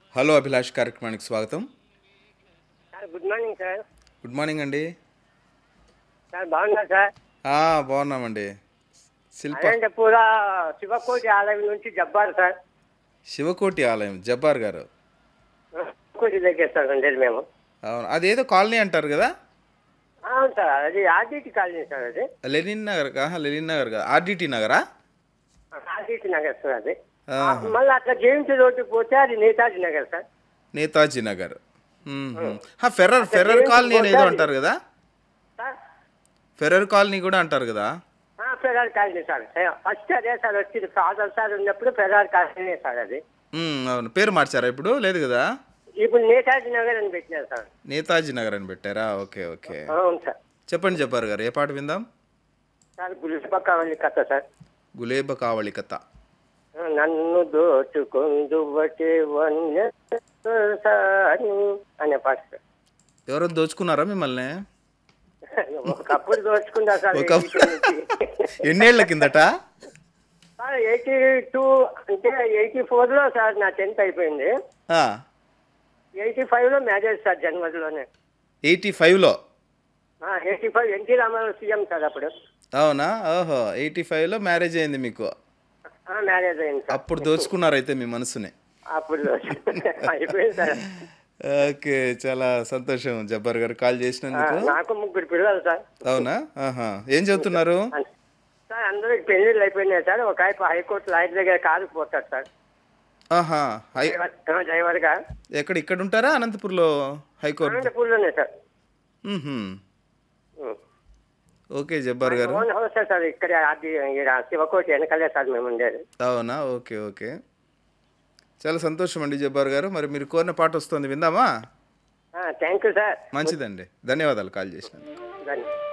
Hello Abhilash కార్యక్రమానికి స్వాగతం sir good morning sir good morning అండి సార్ బాగున్నా సార్ ఆ, బాగున్నామండి శిల్ప అనంతపూర శివకోటి ఆలయం నుంచి జబ్బారు సార్ శివకోటి ఆలయం జబ్బార్ గారు శివకోటి దగ్గర సార్ ఉండేది మేము అవును అదేదో కాలనీ అంటారు కదా అవును సార్ అది ఆర్డిటి కాలనీ సార్ అది లెనిన్ నగర్ కా లెనిన్ నగర్ కదా ఆర్డిటి నగరా ఆర్డిటి నగర్ సార్ అది ఆహా. మళ్ళీ అట్లా జేమ్స్ రోడ్డు పోతే అది నేతాజీ నగర్ సార్ నేతాజీ నగర్ మ్మ్, మ్మ్. హా, ఫెర్రర్ ఫెర్రర్ కాలనీ అని ఏదో అంటారు కదా సార్ ఫెర్రర్ కాలనీ కూడా అంటారు కదా ఆ, ఫెరార్ కాలనీ సార్ ఫస్ట్ అదే సార్ వచ్చింది ఫాదర్ సార్ ఉన్నప్పుడు ఫెరార్ కాలనీ సార్ అది మ్మ్, అవును పేరు మార్చారా ఇప్పుడు లేదు కదా ఇప్పుడు నేతాజీ నగర్ అని పెట్టినారు సార్ నేతాజీ నగర్ అని పెట్టారా ఓకే ఓకే అవును సార్ చెప్పండి జబ్బార్ గారు ఏ పాట విందాం సార్ గుల్పక్కవల్లి కథ సార్ గులేబ కావళి కథ నన్ను దోచుకుందువటే వన్యసాని అనే పాట సార్. ఎవరైనా దోచుకున్నారా మిమ్మల్ని ఒకప్పుడు దోచుకుందా సార్ ఒకప్పుడు ఎన్నేళ్ల కిందట ఎయిటీ టూ అంటే ఎయిటీ ఫోర్ లో సార్ నా టెన్త్ అయిపోయింది ఎయిటీ ఫైవ్ లో మ్యారేజ్ సార్ జనవరిలోనే ఎయిటీ ఫైవ్లో eighty five N T Ramarao CM sir అప్పుడు అవునా ఓహో ఎయిటీ ఫైవ్లో మ్యారేజ్ అయింది మీకు మ్యారేజ్ అయింది సార్ అప్పుడు దోచుకున్నారు అయితే మీ మనసుని అప్పుడు దోచు అయిపోయింది సార్ ఓకే చాలా సంతోషం జబ్బర్ గారు కాల్ ఆ, చేసినందుకు నాకు ముగ్గురు పిల్లలు సార్ అవునా ఆహా ఏం చదువుతున్నారు సార్ అందరికి పెళ్లిళ్ళు అయిపోయినాయి సార్ ఒక ఆయన హైకోర్టు లాయర్ దగ్గర కారుకు పోతారు సార్ ఆహా హై డ్రైవర్ డ్రైవర్ గా ఎక్కడ ఇక్కడ ఉంటారా అనంతపూర్లో హైకోర్టు అనంతపూర్లోనే సార్ మ్మ్హ్మ్. ఓకే జబ్బర్ గారు ఓన్ హౌస్ సార్ ఇక్కడ అది ఈడ శివకోటి వెనకాలే సార్ మేము ఉండేది అవునా ఓకే ఓకే చాలా సంతోషం అండి జబ్బార్ గారు మరి మీరు కోరిన పాట వస్తుంది విందామా థ్యాంక్ యూ సార్ మంచిదండి ధన్యవాదాలు కాల్ చేసినందుకు ధన్యవాదాలు